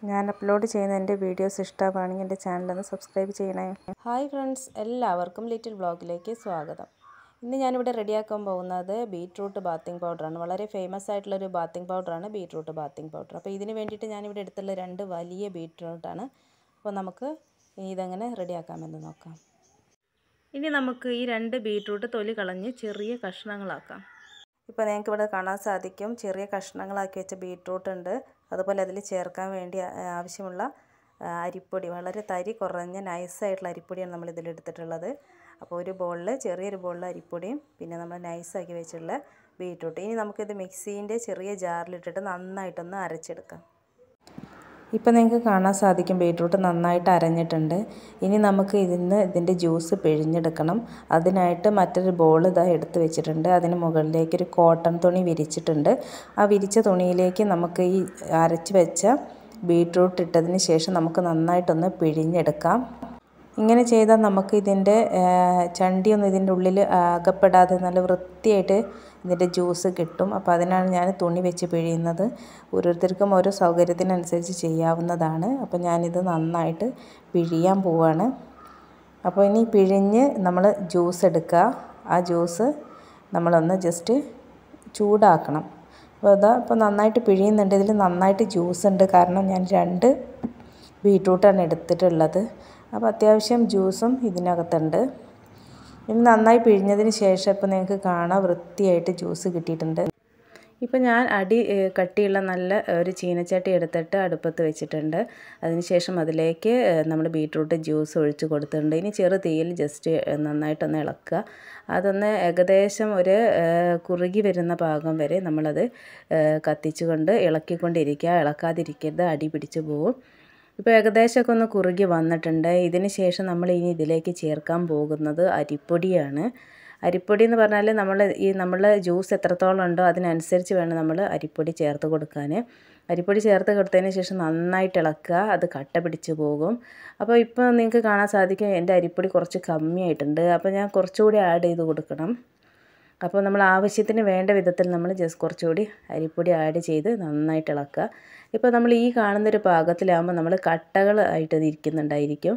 ഞാൻ അപ്ലോഡ് ചെയ്യുന്ന എൻ്റെ വീഡിയോസ് ഇഷ്ടമാണെങ്കിൽ എൻ്റെ ചാനലൊന്ന് സബ്സ്ക്രൈബ് ചെയ്യണേ ഹായ് ഫ്രണ്ട്സ് എല്ലാവർക്കും ലിറ്റിൽ ബ്ലോഗിലേക്ക് സ്വാഗതം ഇന്ന് ഞാനിവിടെ റെഡിയാക്കാൻ പോകുന്നത് ബീട്രൂട്ട് ബാത്തിങ് പൗഡറാണ് വളരെ ഫേമസ് ആയിട്ടുള്ളൊരു ബാത്തിങ് പൗഡറാണ് ബീട്രൂട്ട് ബാത്തിങ് പൗഡർ അപ്പോൾ ഇതിന് വേണ്ടിയിട്ട് ഞാനിവിടെ എടുത്തുള്ള രണ്ട് വലിയ ബീട്രൂട്ടാണ് അപ്പോൾ നമുക്ക് ഇനി ഇതെങ്ങനെ റെഡിയാക്കാമെന്ന് നോക്കാം ഇനി നമുക്ക് ഈ രണ്ട് ബീട്രൂട്ട് തൊലി കളഞ്ഞ് ചെറിയ കഷ്ണങ്ങളാക്കാം ഇപ്പോൾ നിങ്ങൾക്ക് ഇവിടെ കാണാൻ സാധിക്കും ചെറിയ കഷ്ണങ്ങളാക്കി വെച്ച ബീട്രൂട്ട് ഉണ്ട് അതുപോലെ അതിൽ ചേർക്കാൻ വേണ്ടി ആവശ്യമുള്ള അരിപ്പൊടി വളരെ തരി കുറഞ്ഞ നൈസായിട്ടുള്ള അരിപ്പൊടിയാണ് നമ്മൾ ഇതിൽ എടുത്തിട്ടുള്ളത് അപ്പോൾ ഒരു ബോളിൽ ചെറിയൊരു ബോളിൽ അരിപ്പൊടിയും പിന്നെ നമ്മൾ നൈസാക്കി വെച്ചിട്ടുള്ള ബീട്രൂട്ട് ഇനി നമുക്കിത് മിക്സീൻ്റെ ചെറിയ ജാറിലിട്ടിട്ട് നന്നായിട്ടൊന്ന് അരച്ചെടുക്കാം ഇപ്പോൾ നിങ്ങൾക്ക് കാണാൻ സാധിക്കും ബീട്രൂട്ട് നന്നായിട്ട് അരഞ്ഞിട്ടുണ്ട് ഇനി നമുക്ക് ഇതിന്ന് ഇതിൻ്റെ ജ്യൂസ് പിഴിഞ്ഞെടുക്കണം അതിനായിട്ട് മറ്റൊരു ബോൾ ഇതാ എടുത്ത് വെച്ചിട്ടുണ്ട് അതിന് മുകളിലേക്ക് ഒരു കോട്ടൺ തുണി വിരിച്ചിട്ടുണ്ട് ആ വിരിച്ച തുണിയിലേക്ക് നമുക്ക് ഈ അരച്ച് വെച്ച ബീട്രൂട്ട് ഇട്ടതിന് ശേഷം നമുക്ക് നന്നായിട്ടൊന്ന് പിഴിഞ്ഞെടുക്കാം ഇങ്ങനെ ചെയ്താൽ നമുക്ക് ഇതിൻ്റെ ചണ്ടിയൊന്നും ഇതിൻ്റെ ഉള്ളിൽ അകപ്പെടാതെ നല്ല വൃത്തിയായിട്ട് ഇതിൻ്റെ ജ്യൂസ് കിട്ടും അപ്പോൾ അതിനാണ് ഞാൻ തുണി വെച്ച് പിഴിയുന്നത് ഓരോരുത്തർക്കും ഓരോ സൗകര്യത്തിനനുസരിച്ച് ചെയ്യാവുന്നതാണ് അപ്പോൾ ഞാനിത് നന്നായിട്ട് പിഴിയാൻ പോവാണ് അപ്പോൾ ഇനി പിഴിഞ്ഞ് നമ്മൾ ജ്യൂസ് എടുക്കുക ആ ജ്യൂസ് നമ്മളൊന്ന് ജസ്റ്റ് ചൂടാക്കണം അപ്പോൾ അതാ ഇപ്പോൾ നന്നായിട്ട് പിഴിയുന്നുണ്ട് ഇതിൽ നന്നായിട്ട് ജ്യൂസ് ഉണ്ട് കാരണം ഞാൻ രണ്ട് ബീട്രൂട്ടാണ് എടുത്തിട്ടുള്ളത് അപ്പോൾ അത്യാവശ്യം ജ്യൂസും ഇതിനകത്തുണ്ട് ഇനി നന്നായി പിഴിഞ്ഞതിന് ശേഷം ഇപ്പോൾ നിങ്ങൾക്ക് കാണാൻ വൃത്തിയായിട്ട് ജ്യൂസ് കിട്ടിയിട്ടുണ്ട് ഇപ്പോൾ ഞാൻ അടി കട്ടിയുള്ള നല്ല ഒരു ചീനച്ചട്ടി എടുത്തിട്ട് അടുപ്പത്ത് വെച്ചിട്ടുണ്ട് അതിനുശേഷം അതിലേക്ക് നമ്മൾ ബീട്രൂട്ട് ജ്യൂസ് ഒഴിച്ച് കൊടുത്തിട്ടുണ്ട് ഇനി ചെറു തീയിൽ ജസ്റ്റ് നന്നായിട്ടൊന്ന് ഇളക്കുക അതൊന്ന് ഏകദേശം ഒരു കുറുകി വരുന്ന പാകം വരെ നമ്മളത് കത്തിച്ചുകൊണ്ട് ഇളക്കിക്കൊണ്ടിരിക്കുക ഇളക്കാതിരിക്കരുത് അടി പിടിച്ച് പോകും ഇപ്പോൾ ഏകദേശമൊക്കെ ഒന്ന് കുറുകി വന്നിട്ടുണ്ട് ഇതിന് ശേഷം നമ്മൾ ഇനി ഇതിലേക്ക് ചേർക്കാൻ പോകുന്നത് അരിപ്പൊടിയാണ് അരിപ്പൊടി എന്ന് പറഞ്ഞാൽ നമ്മൾ ഈ നമ്മൾ ജ്യൂസ് എത്രത്തോളം ഉണ്ടോ അതിനനുസരിച്ച് വേണം നമ്മൾ അരിപ്പൊടി ചേർത്ത് കൊടുക്കാൻ അരിപ്പൊടി ചേർത്ത് കൊടുത്തതിന് ശേഷം നന്നായിട്ട് ഇളക്കുക അത് കട്ട പിടിച്ച് പോകും അപ്പോൾ ഇപ്പോൾ നിങ്ങൾക്ക് കാണാൻ സാധിക്കും എൻ്റെ അരിപ്പൊടി കുറച്ച് കമ്മിയായിട്ടുണ്ട് അപ്പോൾ ഞാൻ കുറച്ചുകൂടി ആഡ് ചെയ്ത് കൊടുക്കണം അപ്പോൾ നമ്മൾ ആവശ്യത്തിന് വേണ്ട വിധത്തിൽ നമ്മൾ ജസ്റ്റ് കുറച്ചുകൂടി അരിപ്പൊടി ആഡ് ചെയ്ത് നന്നായിട്ട് ഇളക്കുക ഇപ്പോൾ നമ്മൾ ഈ കാണുന്നൊരു പാകത്തിലാകുമ്പോൾ നമ്മൾ കട്ടകൾ ആയിട്ട് ഇരിക്കുന്നുണ്ടായിരിക്കും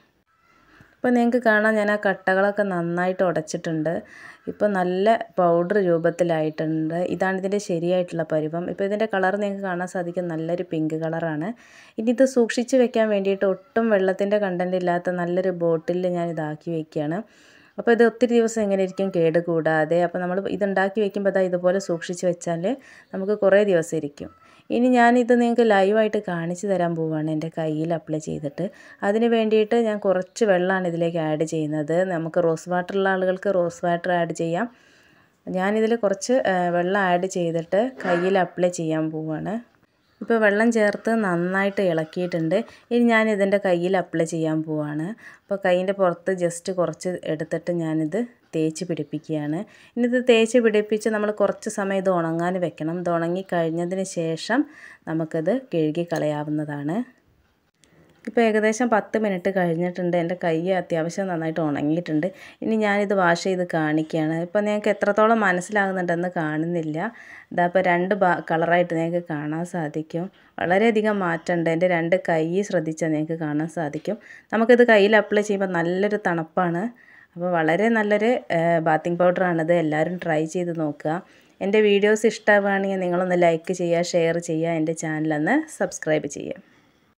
ഇപ്പോൾ നിങ്ങൾക്ക് കാണാം ഞാൻ ആ കട്ടകളൊക്കെ നന്നായിട്ട് ഉടച്ചിട്ടുണ്ട് ഇപ്പോൾ നല്ല പൗഡർ രൂപത്തിലായിട്ടുണ്ട് ഇതാണ് ഇതിൻ്റെ ശരിയായിട്ടുള്ള പരുവം ഇപ്പോൾ ഇതിൻ്റെ കളർ നിങ്ങൾക്ക് കാണാൻ സാധിക്കും നല്ലൊരു പിങ്ക് കളറാണ് ഇനി ഇത് സൂക്ഷിച്ച് വെക്കാൻ വേണ്ടിയിട്ട് ഒട്ടും വെള്ളത്തിൻ്റെ കണ്ടൻറ്റ് ഇല്ലാത്ത നല്ലൊരു ബോട്ടിലിൽ ഞാൻ ഇതാക്കി വെക്കുകയാണ് അപ്പോൾ ഇത് ഒത്തിരി ദിവസം എങ്ങനെ ഇരിക്കും കേട് കൂടാതെ അപ്പോൾ നമ്മൾ ഇതുണ്ടാക്കി വെക്കുമ്പോൾ അതാ ഇതുപോലെ സൂക്ഷിച്ച് വെച്ചാൽ നമുക്ക് കുറേ ദിവസം ഇരിക്കും ഇനി ഞാനിത് നിങ്ങൾക്ക് ലൈവായിട്ട് കാണിച്ചു തരാൻ പോവുകയാണ് എൻ്റെ കയ്യിൽ അപ്ലൈ ചെയ്തിട്ട് അതിന് വേണ്ടിയിട്ട് ഞാൻ കുറച്ച് വെള്ളമാണ് ഇതിലേക്ക് ആഡ് ചെയ്യുന്നത് നമുക്ക് റോസ് വാട്ടറുള്ള ആളുകൾക്ക് റോസ് വാട്ടർ ആഡ് ചെയ്യാം ഞാനിതിൽ കുറച്ച് വെള്ളം ആഡ് ചെയ്തിട്ട് കയ്യിൽ അപ്ലൈ ചെയ്യാൻ പോവുകയാണ് ഇപ്പോൾ വെള്ളം ചേർത്ത് നന്നായിട്ട് ഇളക്കിയിട്ടുണ്ട് ഇനി ഞാൻ ഇതിൻ്റെ കയ്യിൽ അപ്ലൈ ചെയ്യാൻ പോവാണ് അപ്പോൾ കയ്യിൻ്റെ പുറത്ത് ജസ്റ്റ് കുറച്ച് എടുത്തിട്ട് ഞാനിത് തേച്ച് പിടിപ്പിക്കുകയാണ് ഇനി ഇത് തേച്ച് പിടിപ്പിച്ച് നമ്മൾ കുറച്ച് സമയം ഇത് ഉണങ്ങാൻ വെക്കണം ഇത് ഉണങ്ങി കഴിഞ്ഞതിന് ശേഷം നമുക്കത് കഴുകി കളയാവുന്നതാണ് ഇപ്പോൾ ഏകദേശം പത്ത് മിനിറ്റ് കഴിഞ്ഞിട്ടുണ്ട് എൻ്റെ കൈ അത്യാവശ്യം നന്നായിട്ട് ഉണങ്ങിയിട്ടുണ്ട് ഇനി ഞാനിത് വാഷ് ചെയ്ത് കാണിക്കുകയാണ് ഇപ്പോൾ നിങ്ങൾക്ക് എത്രത്തോളം മനസ്സിലാകുന്നുണ്ടെന്ന് കാണുന്നില്ല ഇതാ ഇപ്പോൾ രണ്ട് ബാ കളറായിട്ട് നിങ്ങൾക്ക് കാണാൻ സാധിക്കും വളരെയധികം മാറ്റമുണ്ട് എൻ്റെ രണ്ട് കൈ ശ്രദ്ധിച്ചാൽ നിങ്ങൾക്ക് കാണാൻ സാധിക്കും നമുക്കിത് കയ്യിൽ അപ്ലൈ ചെയ്യുമ്പോൾ നല്ലൊരു തണുപ്പാണ് അപ്പോൾ വളരെ നല്ലൊരു ബാത്തിങ് പൗഡറാണിത് എല്ലാവരും ട്രൈ ചെയ്ത് നോക്കുക എൻ്റെ വീഡിയോസ് ഇഷ്ടമാവുകയാണെങ്കിൽ നിങ്ങളൊന്ന് ലൈക്ക് ചെയ്യുക ഷെയർ ചെയ്യുക എൻ്റെ ചാനലൊന്ന് സബ്സ്ക്രൈബ് ചെയ്യുക